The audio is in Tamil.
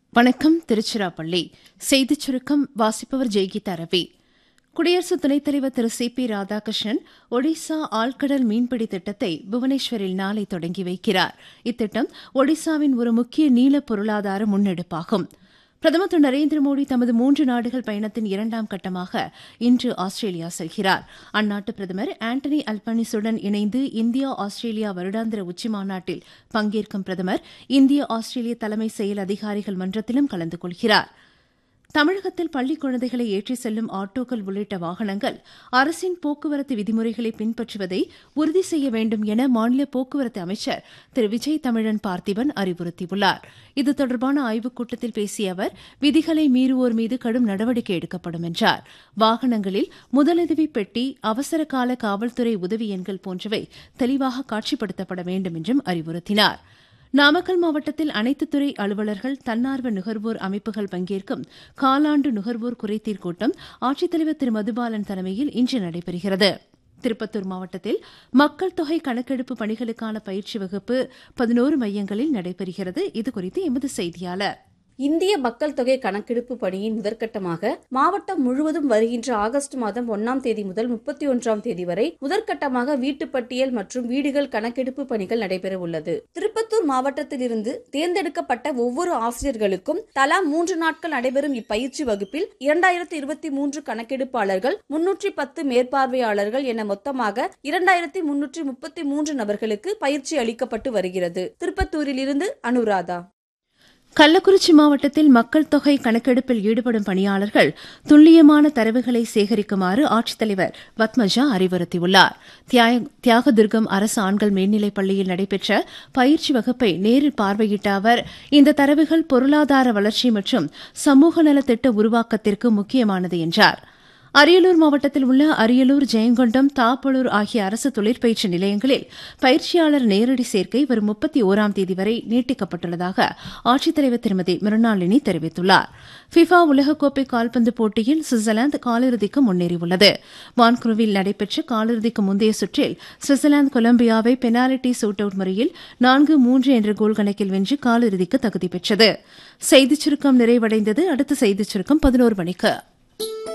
வணக்கம் திருச்சிராப்பள்ளி செய்திச் சுருக்கம் வாசிப்பவர் ஜெய்கீதா ரவி குடியரசு துணைத் தலைவர் திரு சி பி ராதாகிருஷ்ணன் ஒடிசா ஆழ்கடல் மீன்பிடி திட்டத்தை புவனேஸ்வரில் நாளை தொடங்கி வைக்கிறார் இத்திட்டம் ஒடிசாவின் ஒரு முக்கிய நீல பொருளாதார முன்னெடுப்பாகும் பிரதமர் திரு நரேந்திர மோடி தமது மூன்று நாடுகள் பயணத்தின் இரண்டாம் கட்டமாக இன்று ஆஸ்திரேலியா செல்கிறார் அந்நாட்டு பிரதமர் ஆண்டனி அல்பனிசுடன் இணைந்து இந்தியா ஆஸ்திரேலியா வருடாந்திர உச்சிமாநாட்டில் பங்கேற்கும் பிரதமர் இந்திய ஆஸ்திரேலிய தலைமை செயல் அதிகாரிகள் மன்றத்திலும் கலந்து கொள்கிறார் தமிழகத்தில் பள்ளிக் குழந்தைகளை ஏற்றிச் செல்லும் ஆட்டோக்கள் உள்ளிட்ட வாகனங்கள் அரசின் போக்குவரத்து விதிமுறைகளை பின்பற்றுவதை உறுதி செய்ய வேண்டும் என மாநில போக்குவரத்து அமைச்சர் திரு விஜய் தமிழன் பார்த்திபன் அறிவுறுத்தியுள்ளார் இது தொடர்பான ஆய்வுக் கூட்டத்தில் பேசிய அவர் விதிகளை மீறுவோர் மீது கடும் நடவடிக்கை எடுக்கப்படும் என்றார் வாகனங்களில் முதலுதவி பெட்டி அவசர கால காவல்துறை உதவி எண்கள் போன்றவை தெளிவாக காட்சிப்படுத்தப்பட வேண்டும் என்றும் அறிவுறுத்தினார் நாமக்கல் மாவட்டத்தில் அனைத்து துறை அலுவலர்கள் தன்னார்வ நுகர்வோர் அமைப்புகள் பங்கேற்கும் காலாண்டு நுகர்வோர் குறைதீர் கூட்டம் ஆட்சித்தலைவர் திரு மதுபாலன் தலைமையில் இன்று நடைபெறுகிறது திருப்பத்தூர் மாவட்டத்தில் மக்கள் தொகை கணக்கெடுப்பு பணிகளுக்கான பயிற்சி வகுப்பு பதினோரு மையங்களில் நடைபெறுகிறது இதுகுறித்து எமது செய்தியாளர் இந்திய மக்கள் தொகை கணக்கெடுப்பு பணியின் முதற்கட்டமாக மாவட்டம் முழுவதும் வருகின்ற ஆகஸ்ட் மாதம் ஒன்னாம் தேதி முதல் முப்பத்தி ஒன்றாம் தேதி வரை முதற்கட்டமாக வீட்டுப்பட்டியல் மற்றும் வீடுகள் கணக்கெடுப்பு பணிகள் நடைபெற உள்ளது திருப்பத்தூர் மாவட்டத்திலிருந்து தேர்ந்தெடுக்கப்பட்ட ஒவ்வொரு ஆசிரியர்களுக்கும் தலா மூன்று நாட்கள் நடைபெறும் இப்பயிற்சி வகுப்பில் இரண்டாயிரத்தி இருபத்தி மூன்று கணக்கெடுப்பாளர்கள் முன்னூற்றி பத்து மேற்பார்வையாளர்கள் என மொத்தமாக இரண்டாயிரத்தி முன்னூற்றி முப்பத்தி மூன்று நபர்களுக்கு பயிற்சி அளிக்கப்பட்டு வருகிறது திருப்பத்தூரில் இருந்து அனுராதா கள்ளக்குறிச்சி மாவட்டத்தில் மக்கள் தொகை கணக்கெடுப்பில் ஈடுபடும் பணியாளர்கள் துல்லியமான தரவுகளை சேகரிக்குமாறு ஆட்சித்தலைவர் பத்மஜா அறிவுறுத்தியுள்ளார் தியாகதுர்கம் அரசு ஆண்கள் மேல்நிலைப் பள்ளியில் நடைபெற்ற பயிற்சி வகுப்பை நேரில் பார்வையிட்ட அவர் இந்த தரவுகள் பொருளாதார வளர்ச்சி மற்றும் சமூக நலத்திட்ட உருவாக்கத்திற்கு முக்கியமானது என்றார் அரியலூர் மாவட்டத்தில் உள்ள அரியலூர் ஜெயங்கொண்டம் தாப்பலூர் ஆகிய அரசு தொழிற்பயிற்சி நிலையங்களில் பயிற்சியாளர் நேரடி சேர்க்கை வரும் முப்பத்தி ஓராம் தேதி வரை நீட்டிக்கப்பட்டுள்ளதாக ஆட்சித்தலைவர் திருமதி மிருணாளினி தெரிவித்துள்ளார் ஃபிஃபா உலகக்கோப்பை கால்பந்து போட்டியில் சுவிட்சர்லாந்து காலிறுதிக்கு முன்னேறியுள்ளது வான்குருவில் நடைபெற்ற காலிறுதிக்கு முந்தைய சுற்றில் சுவிட்சர்லாந்து கொலம்பியாவை பெனால்டி சூட் அவுட் முறையில் நான்கு மூன்று என்ற கோல் கணக்கில் வென்று காலிறுதிக்கு தகுதி பெற்றது செய்திச் சுருக்கம் நிறைவடைந்தது அடுத்த செய்திச் சுருக்கம் பதினோரு மணிக்கு